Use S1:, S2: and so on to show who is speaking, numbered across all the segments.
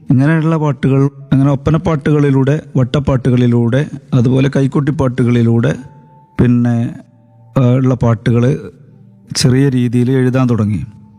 S1: ഇങ്ങനെയുള്ള പാട്ടുകൾ അങ്ങനെ ഒപ്പനപ്പാട്ടുകളിലൂടെ വട്ടപ്പാട്ടുകളിലൂടെ അതുപോലെ കൈക്കൊട്ടിപ്പാട്ടുകളിലൂടെ പിന്നെ ആ, ഉള്ള പാട്ടുകൾ ചെറിയ രീതിയിൽ എഴുതാൻ തുടങ്ങി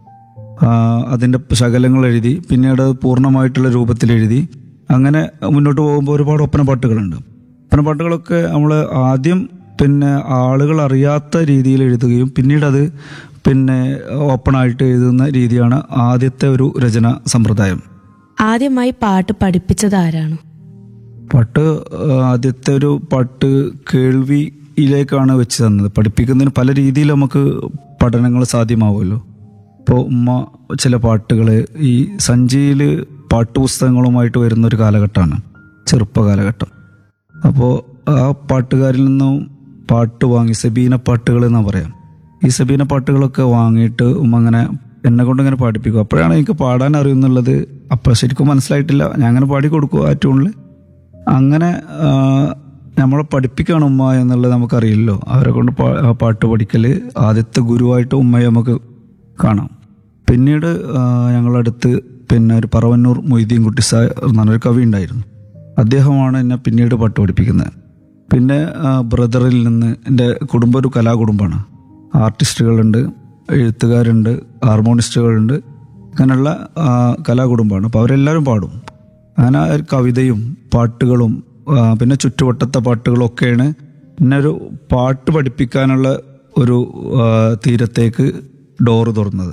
S1: ആ, അതിൻ്റെ ശകലങ്ങൾ എഴുതി പിന്നീട് അത് പൂർണ്ണമായിട്ടുള്ള രൂപത്തിൽ എഴുതി അങ്ങനെ മുന്നോട്ട് പോകുമ്പോൾ ഒരുപാട് ഒപ്പന പാട്ടുകളുണ്ട് ഒപ്പന പാട്ടുകളൊക്കെ നമ്മൾ ആദ്യം പിന്നെ ആളുകൾ അറിയാത്ത രീതിയിൽ എഴുതുകയും പിന്നീട് അത് പിന്നെ ഓപ്പണായിട്ട് എഴുതുന്ന രീതിയാണ് ആദ്യത്തെ ഒരു രചന സമ്പ്രദായം
S2: ആദ്യമായി പാട്ട് പഠിപ്പിച്ചത് ആരാണ്
S1: പാട്ട് ആ, ആദ്യത്തെ ഒരു പാട്ട് കേൾവിയിലേക്കാണ് വെച്ച് തന്നത് പഠിപ്പിക്കുന്നതിന് പല രീതിയിൽ നമുക്ക് പഠനങ്ങൾ സാധ്യമാവുമല്ലോ ഇപ്പോൾ ഉമ്മ ചില പാട്ടുകൾ ഈ സഞ്ചിയിൽ പാട്ടുപുസ്തകങ്ങളുമായിട്ട് വരുന്ന ഒരു കാലഘട്ടമാണ് ചെറുപ്പ കാലഘട്ടം അപ്പോൾ ആ പാട്ടുകാരിൽ നിന്നും പാട്ട് വാങ്ങി സബീന പാട്ടുകൾ എന്നാ പറയാം ഈ സബീന പാട്ടുകളൊക്കെ വാങ്ങിയിട്ട് ഉമ്മ അങ്ങനെ എന്നെ കൊണ്ട് ഇങ്ങനെ പാടിപ്പിക്കും അപ്പോഴാണ് എനിക്ക് പാടാൻ അറിയുന്നുള്ളത് അപ്പോൾ ശരിക്കും മനസ്സിലായിട്ടില്ല ഞാൻ അങ്ങനെ പാടി കൊടുക്കും ആ ട്യൂണിൽ അങ്ങനെ ആ, നമ്മളെ പഠിപ്പിക്കുകയാണ് ഉമ്മ എന്നുള്ളത് നമുക്കറിയില്ലല്ലോ അവരെ കൊണ്ട് പാ- ആ പാട്ട് പഠിക്കൽ ആദ്യത്തെ ഗുരുവായിട്ട് ഉമ്മയെ നമുക്ക് കാണാം പിന്നീട് ആ, ഞങ്ങളുടെ അടുത്ത് പിന്നെ ഒരു പറവന്നൂർ മൊയ്തീൻ കുട്ടി സാർ എന്ന് പറഞ്ഞൊരു കവി ഉണ്ടായിരുന്നു അദ്ദേഹമാണ് എന്നെ പിന്നീട് പാട്ട് പഠിപ്പിക്കുന്നത് പിന്നെ ആ, ബ്രദറിൽ നിന്ന് എൻ്റെ കുടുംബം ഒരു കലാകുടുംബമാണ് ആർട്ടിസ്റ്റുകളുണ്ട് എഴുത്തുകാരുണ്ട് ഹാർമോണിസ്റ്റുകളുണ്ട് അങ്ങനെയുള്ള ആ, കലാകുടുംബമാണ് അപ്പോൾ അവരെല്ലാവരും പാടും അങ്ങനെ ഒരു കവിതയും പാട്ടുകളും ആ, പിന്നെ ചുറ്റുവട്ടത്തെ പാട്ടുകളും ഒക്കെയാണ് എന്നെ ഒരു പാട്ട് പഠിപ്പിക്കാനുള്ള ഒരു ആ, തീരത്തേക്ക് ഡോറ് തുറന്നത്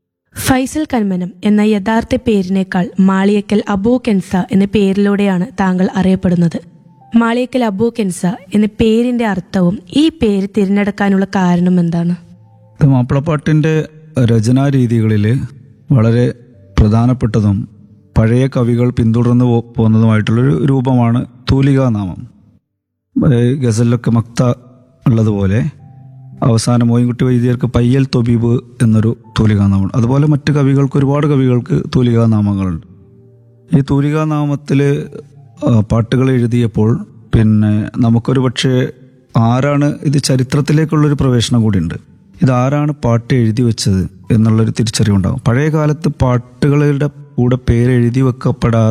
S2: ഫൈസൽ കന്മനം എന്ന യഥാർത്ഥ പേരിനേക്കാൾ മാളിയക്കൽ അബൂ കെൻസ എന്ന പേരിലൂടെയാണ് താങ്കൾ അറിയപ്പെടുന്നത് മാളിയക്കൽ അബൂ കെൻസ എന്ന പേരിന്റെ അർത്ഥവും ഈ പേര് തിരഞ്ഞെടുക്കാനുള്ള കാരണം എന്താണ്
S1: ഇത് മാപ്പിളപ്പാട്ടിൻ്റെ രചനാ രീതികളിൽ വളരെ പ്രധാനപ്പെട്ടതും പഴയ കവികൾ പിന്തുടർന്നു പോ- പോകുന്നതുമായിട്ടുള്ളൊരു രൂപമാണ് തൂലികാനാമം ഏഹ് ഗസലിലൊക്കെ മക്ത ഉള്ളതുപോലെ അവസാനം മോയിൻകുട്ടി വൈദ്യർക്ക് പയ്യൽ തൊബീബ് എന്നൊരു തൂലികാനാമം അതുപോലെ മറ്റ് കവികൾക്ക് ഒരുപാട് കവികൾക്ക് തൂലികാനാമങ്ങളുണ്ട് ഈ തൂലികാനാമത്തിൽ പാട്ടുകൾ എഴുതിയപ്പോൾ പിന്നെ നമുക്കൊരു പക്ഷേ ആരാണ് ഇത് ചരിത്രത്തിലേക്കുള്ളൊരു പ്രവേശനം കൂടിയുണ്ട് ഇതാരാണ് പാട്ട് എഴുതി വെച്ചത് എന്നുള്ളൊരു തിരിച്ചറിവുണ്ടാകും പഴയ കാലത്ത് പാട്ടുകളുടെ കൂടെ പേര് എഴുതി വെക്കപ്പെടാതെ